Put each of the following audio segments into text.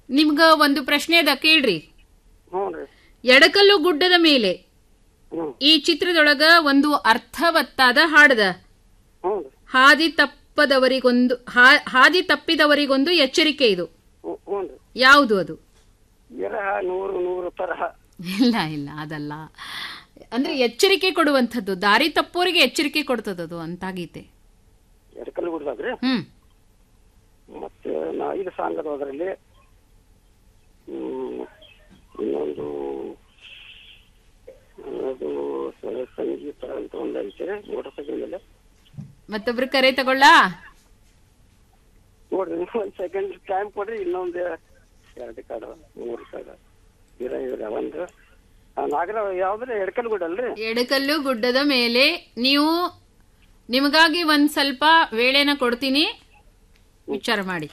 ನಿಮ್ಗ ಒಂದು ಪ್ರಶ್ನೆ ಅದ ಕೇಳ್ರಿ ಹ್ಞೂ ರೀ ಎಡಕಲ್ಲು ಗುಡ್ಡದ ಮೇಲೆ ಹ್ಞೂ ಈ ಚಿತ್ರದೊಳಗ ಒಂದು ಅರ್ಥವತ್ತಾದ ಹಾಡದ ಹ್ಞೂ ರೀ ಹಾದಿ ತಪ್ಪದವರಿಗೊಂದು ಹಾ- ಹಾದಿ ತಪ್ಪಿದವರಿಗೊಂದು ಎಚ್ಚರಿಕೆ ಇದು ಹ್ಞೂ ಹ್ಞೂ ರೀ ಯಾವುದು ಅದು ವಿರಹ ನೂರು ನೂರು ತರಹ ಇಲ್ಲ ಇಲ್ಲ ಅದಲ್ಲ ಅಂದ್ರೆ ಎಚ್ಚರಿಕೆ ಕೊಡುವಂಥದ್ದು ದಾರಿ ತಪ್ಪೋರಿಗೆ ಎಚ್ಚರಿಕೆ ಕೊಡ್ತದದು ಅಂತ ಗೀತೆ ಎಡಕಲ್ಲು ಗುಡ್ದಾಗ್ರಿ ಹ್ಮ್ ಮತ್ತೆ ನಾ ಇದು ಸಾಂಗ್ ಅದು ಅದರಲ್ಲಿ ಹ್ಮ್, ಇನ್ನೊಂದು ಅದು ಸ- ಸಂಗೀತ ಅಂತ ಒಂದು ಐತೆ ಮೋಟರ್ ಸೈಕಲ್ ಮೇಲೆ ಮತ್ತೊಬ್ರು ಕರೆ ತಗೊಳ್ಳಾ ನೋಡ್ರಿ ನೀವು ಒಂದ್ ಸೆಕೆಂಡ್ ಟೈಮ್ ಕೊಡ್ರಿ ಇನ್ನೊಂದು ಎರಡು ಕಾಡ ಮೂರು ಕಾಡ ಇರ ಇರ ಒಂದು ಆ, ನಾಗರ ಯಾವ್ದ್ರೆ ಎಡಕಲ್ ಗುಡ್ ಅಲ್ರಿ ಎಡಕಲ್ಲು ಗುಡ್ಡದ ಮೇಲೆ ನೀವು ನಿಮಗಾಗಿ ಒಂದ್ ಸ್ವಲ್ಪ ವೇಳೆನ ಕೊಡ್ತೀನಿ ವಿಚಾರ ಮಾಡಿ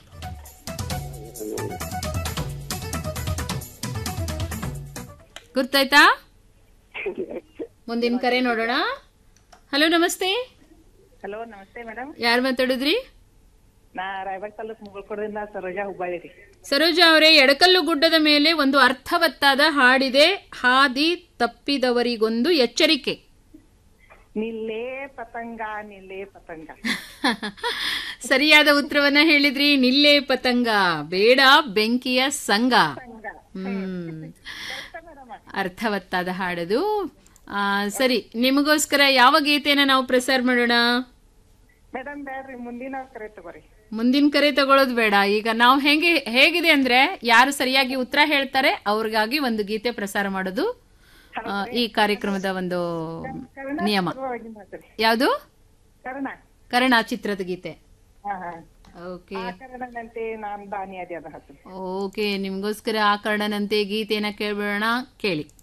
ಗುರ್ತಾಯ್ತಾ ಮುಂದಿನ ಕರೆ ನೋಡೋಣ ಹಲೋ ನಮಸ್ತೆ ಹಲೋ ನಮಸ್ತೆ ಮೇಡಮ್ ಯಾರು ಮಾತಾಡಿದ್ರಿ ನಾ ರಾಯಬಾಗ್ ತಾಲೂಕ್ ಮುಗಳ್ಕೊಡದಿಂದ ಸರೋಜಾ ಹುಬ್ಬಳ್ಳಿ ರೀ ಸರೋಜ ಅವರೇ ಎಡಕಲ್ಲು ಗುಡ್ಡದ ಮೇಲೆ ಒಂದು ಅರ್ಥವತ್ತಾದ ಹಾಡಿದೆ ಹಾದಿ ತಪ್ಪಿದವರಿಗೊಂದು ಎಚ್ಚರಿಕೆ ನಿಲ್ಲೇ ಪತಂಗ ನಿಲ್ಲೇ ಪತಂಗ ಸರಿಯಾದ ಉತ್ತರವನ್ನ ಹೇಳಿದ್ರಿ ನಿಲ್ಲೇ ಪತಂಗ ಬೇಡ ಬೆಂಕಿಯ ಸಂಗ ಹ್ಮ್ ಅರ್ಥವತ್ತಾದ ಹಾಡದು ಆ, ಸರಿ ನಿಮಗೋಸ್ಕರ ಯಾವ ಗೀತೆನ ನಾವು ಪ್ರಸಾರ ಮಾಡೋಣ ಮೇಡಮ್ ಬ್ಯಾಡ್ರಿ ಮುಂದಿನ ಕರೆ ತಗೋರಿ ಮುಂದಿನ ಕರೆ ತಗೊಳ್ಳೋದು ಬೇಡ ಈಗ ನಾವು ಹೆಂಗೆ ಹೇಗಿದೆ ಅಂದ್ರೆ ಯಾರು ಸರಿಯಾಗಿ ಉತ್ತರ ಹೇಳ್ತಾರೆ ಅವ್ರಿಗಾಗಿ ಒಂದು ಗೀತೆ ಪ್ರಸಾರ ಮಾಡೋದು ಆ, ಈ ಕಾರ್ಯಕ್ರಮದ ಒಂದು ನಿಯಮ ಪರವಾಗಿ ಮಾತ್ರಿ ಯಾವುದು ಕರ್ಣ ಕರ್ಣ ಚಿತ್ರದ ಗೀತೆ ಹಾ ಹಾ ಓಕೆ ಆ ಕರ್ಣನಂತೆ ನಾನ್ ದಾನಿ ಅದೇ ಅದ ಹತ್ತು ಓಕೆ ನಿಮ್ಗೋಸ್ಕರ ಆ ಕರ್ಣನಂತೆ ಗೀತೆನ ಕೇಳ್ಬಿಡೋಣ ಕೇಳಿ